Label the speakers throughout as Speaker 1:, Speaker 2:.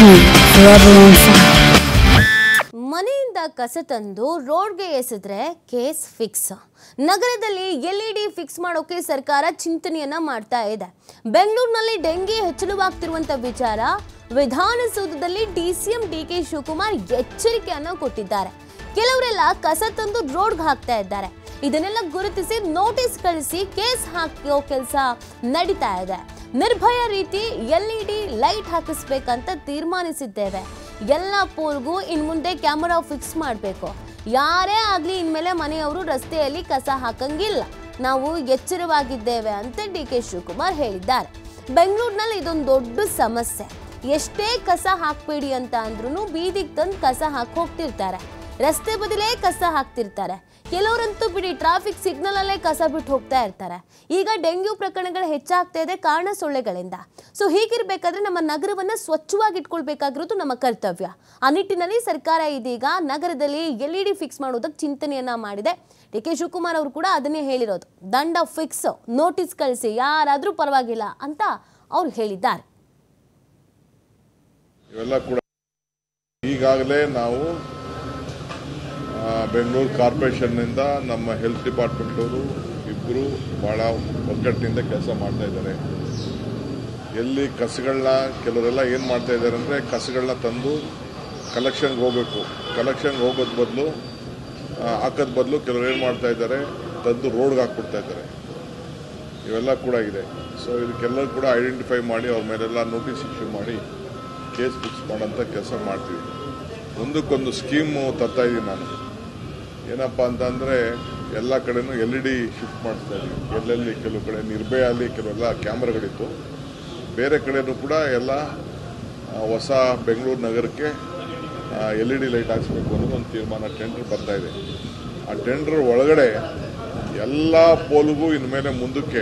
Speaker 1: forever on fire.
Speaker 2: ಮನೆಯಿಂದ ಕಸ ತಂದು ರೋಡ್ಗೆ ಎಸೆದ್ರೆ ಕೇಸ್ ಫಿಕ್ಸ್ ನಗರದಲ್ಲಿ ಎಲ್ಇಡಿ ಫಿಕ್ಸ್ ಮಾಡೋಕೆ ಸರ್ಕಾರ ಚಿಂತನೆಯನ್ನ ಮಾಡ್ತಾ ಇದೆ ಬೆಂಗಳೂರಿನಲ್ಲಿ ಡೆಂಗಿ ಹೆಚ್ಚಳವಾಗ್ತಿರುವಂತ ವಿಚಾರ ವಿಧಾನಸೌಧದಲ್ಲಿ ಡಿಸಿಎಂ ಡಿಕೆ ಶಿವಕುಮಾರ್ ಎಚ್ಚರಿಕೆಯನ್ನ ಕೊಟ್ಟಿದ್ದಾರೆ ಕೆಲವರೆಲ್ಲ ಕಸ ತಂದು ರೋಡ್ಗೆ ಹಾಕ್ತಾ ಇದ್ದಾರೆ ಇದನ್ನೆಲ್ಲ ಗುರುತಿಸಿ ನೋಟಿಸ್ ಕಳಿಸಿ ಕೇಸ್ ಹಾಕೋ ಕೆಲಸ ನಡೀತಾ ಇದೆ ನಿರ್ಭಯ ರೀತಿ ಎಲ್ಇಡಿ ಲೈಟ್ ಹಾಕಿಸ್ಬೇಕಂತ ತೀರ್ಮಾನಿಸಿದ್ದೇವೆ ಎಲ್ಲ ಪೋಲ್ಗೂ ಇನ್ ಮುಂದೆ ಕ್ಯಾಮರಾ ಫಿಕ್ಸ್ ಮಾಡಬೇಕು ಯಾರೇ ಆಗಲಿ ಇನ್ಮೇಲೆ ಮನೆಯವರು ರಸ್ತೆಯಲ್ಲಿ ಕಸ ಹಾಕಂಗಿಲ್ಲ ನಾವು ಎಚ್ಚರವಾಗಿದ್ದೇವೆ ಅಂತ ಡಿ ಕೆ ಶಿವಕುಮಾರ್ ಹೇಳಿದ್ದಾರೆ ಬೆಂಗಳೂರಿನಲ್ಲಿ ಇದೊಂದು ದೊಡ್ಡ ಸಮಸ್ಯೆ ಎಷ್ಟೇ ಕಸ ಹಾಕ್ಬೇಡಿ ಅಂತ ಅಂದ್ರೂ ಬೀದಿಗೆ ತಂದು ಕಸ ಹಾಕಿ ಹೋಗ್ತಿರ್ತಾರೆ ರಸ್ತೆ ಬದಿಲೇ ಕಸ ಹಾಕ್ತಿರ್ತಾರೆ ಕೆಲವರಂತೂ ಬಿಡಿ ಟ್ರಾಫಿಕ್ ಸಿಗ್ನಲ್ ಅಲ್ಲೇ ಕಸ ಬಿಟ್ಟು ಹೋಗ್ತಾ ಇರ್ತಾರೆ ಈಗ ಡೆಂಗ್ಯೂ ಪ್ರಕರಣಗಳು ಹೆಚ್ಚಾಗ್ತಾ ಇದೆ ಕಾರಣ ಸೊಳ್ಳೆಗಳಿಂದ ಸೊ ಹೀಗಿರ್ಬೇಕಾದ್ರೆ ನಮ್ಮ ನಗರವನ್ನ ಸ್ವಚ್ಛವಾಗಿ ಇಟ್ಕೊಳ್ಬೇಕಾಗಿರೋದು ನಮ್ಮ ಕರ್ತವ್ಯ ಆ ನಿಟ್ಟಿನಲ್ಲಿ ಸರ್ಕಾರ ಇದೀಗ ನಗರದಲ್ಲಿ ಎಲ್ ಇ ಡಿ ಫಿಕ್ಸ್ ಮಾಡೋದಕ್ಕೆ ಚಿಂತನೆಯನ್ನ ಮಾಡಿದೆ ಡಿ ಕೆ ಶಿವಕುಮಾರ್ ಅವರು ಕೂಡ ಅದನ್ನೇ ಹೇಳಿರೋದು ದಂಡ ಫಿಕ್ಸ್ ನೋಟಿಸ್ ಕಳಿಸಿ ಯಾರಾದ್ರೂ ಪರವಾಗಿಲ್ಲ ಅಂತ ಅವ್ರು ಹೇಳಿದ್ದಾರೆ
Speaker 3: ಇವೆಲ್ಲ ಕೂಡ ಈಗಾಗಲೇ ನಾವು ಆ, ಬೆಂಗಳೂರು ಕಾರ್ಪೊರೇಷನ್ನಿಂದ ನಮ್ಮ ಹೆಲ್ತ್ ಡಿಪಾರ್ಟ್ಮೆಂಟ್ ಅವರು ಇಬ್ಬರು ಭಾಳ ಒಗ್ಗಟ್ಟಿನಿಂದ ಕೆಲಸ ಮಾಡ್ತಾ ಇದ್ದಾರೆ ಎಲ್ಲಿ ಕಸಗಳನ್ನ ಕೆಲವರೆಲ್ಲ ಏನು ಮಾಡ್ತಾ ಇದ್ದಾರೆ ಅಂದರೆ ಕಸಗಳನ್ನ ತಂದು ಕಲೆಕ್ಷನ್ಗೆ ಹೋಗಬೇಕು ಕಲೆಕ್ಷನ್ಗೆ ಹೋಗೋದ್ ಬದಲು ಹಾಕೋದ್ ಬದಲು ಕೆಲವರು ಏನು ಮಾಡ್ತಾ ಇದ್ದಾರೆ ತಂದು ರೋಡ್ಗೆ ಹಾಕ್ಬಿಡ್ತಾ ಇದ್ದಾರೆ ಇವೆಲ್ಲ ಕೂಡ ಇದೆ ಸೊ ಇದಕ್ಕೆಲ್ಲ ಕೂಡ ಐಡೆಂಟಿಫೈ ಮಾಡಿ ಅವ್ರ ಮೇಲೆಲ್ಲ ನೋಟಿಸ್ ಇಶ್ಯೂ ಮಾಡಿ ಕೇಸ್ ಫಿಕ್ಸ್ ಮಾಡೋಂಥ ಕೆಲಸ ಮಾಡ್ತೀವಿ ಒಂದಕ್ಕೊಂದು ಸ್ಕೀಮು ತರ್ತಾ ಇದ್ದೀನಿ ನಾನು ಏನಪ್ಪ ಅಂತಂದರೆ ಎಲ್ಲ ಕಡೆನೂ ಎಲ್ ಇ ಡಿ ಶಿಫ್ಟ್ ಮಾಡಿಸ್ತಾ ಇದ್ದೀವಿ ಎಲ್ಲೆಲ್ಲಿ ಕೆಲವು ಕಡೆ ನಿರ್ಭಯಲ್ಲಿ ಕೆಲವೆಲ್ಲ ಕ್ಯಾಮ್ರಾಗಳಿತ್ತು ಬೇರೆ ಕಡೆನೂ ಕೂಡ ಎಲ್ಲ ಆ, ಹೊಸ ಬೆಂಗಳೂರು ನಗರಕ್ಕೆ ಎಲ್ ಇ ಡಿ ಲೈಟ್ ಹಾಕ್ಸ್ಬೇಕು ಅನ್ನೋದು ಒಂದು ತೀರ್ಮಾನ ಟೆಂಡರ್ ಬರ್ತಾ ಇದೆ ಆ ಟೆಂಡರ್ ಒಳಗಡೆ ಎಲ್ಲ ಪೋಲ್ಗೂ ಇನ್ಮೇಲೆ ಮುಂದಕ್ಕೆ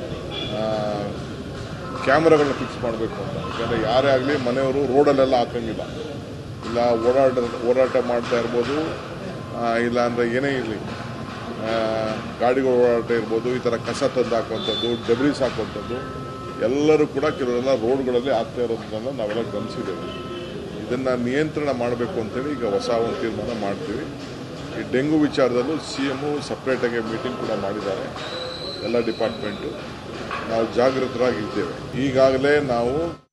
Speaker 3: ಕ್ಯಾಮ್ರಾಗಳನ್ನ ಫಿಕ್ಸ್ ಮಾಡಬೇಕು ಅಂತ ಯಾಕಂದರೆ ಯಾರೇ ಆಗಲಿ ಮನೆಯವರು ರೋಡಲ್ಲೆಲ್ಲ ಹಾಕಂಗಿಲ್ಲ ಇಲ್ಲ ಓಡಾಟ ಓಡಾಟ ಮಾಡ್ತಾ ಇರ್ಬೋದು ಆ, ಇಲ್ಲ ಅಂದರೆ ಏನೇ ಇರಲಿ ಗಾಡಿಗಳು ಓಡಾಟ ಇರ್ಬೋದು ಈ ಥರ ಕಸ ತಂದು ಹಾಕುವಂಥದ್ದು ಡೆಬ್ರೀಸ್ ಹಾಕುವಂಥದ್ದು ಎಲ್ಲರೂ ಕೂಡ ಕೆಲವರೆಲ್ಲ ರೋಡ್ಗಳಲ್ಲಿ ಆಗ್ತಾ ಇರೋದನ್ನ ನಾವೆಲ್ಲ ಗಮನಿಸಿದ್ದೇವೆ ಇದನ್ನು ನಿಯಂತ್ರಣ ಮಾಡಬೇಕು ಅಂತೇಳಿ ಈಗ ಹೊಸ ಒಂದು ತೀರ್ಮಾನ ಮಾಡ್ತೀವಿ ಈ ಡೆಂಗು ವಿಚಾರದಲ್ಲೂ ಸಿ ಎಮ್ಮು ಸಪ್ರೇಟಾಗಿ ಮೀಟಿಂಗ್ ಕೂಡ ಮಾಡಿದ್ದಾರೆ ಎಲ್ಲ ಡಿಪಾರ್ಟ್ಮೆಂಟು ನಾವು ಜಾಗೃತರಾಗಿದ್ದೇವೆ ಈಗಾಗಲೇ ನಾವು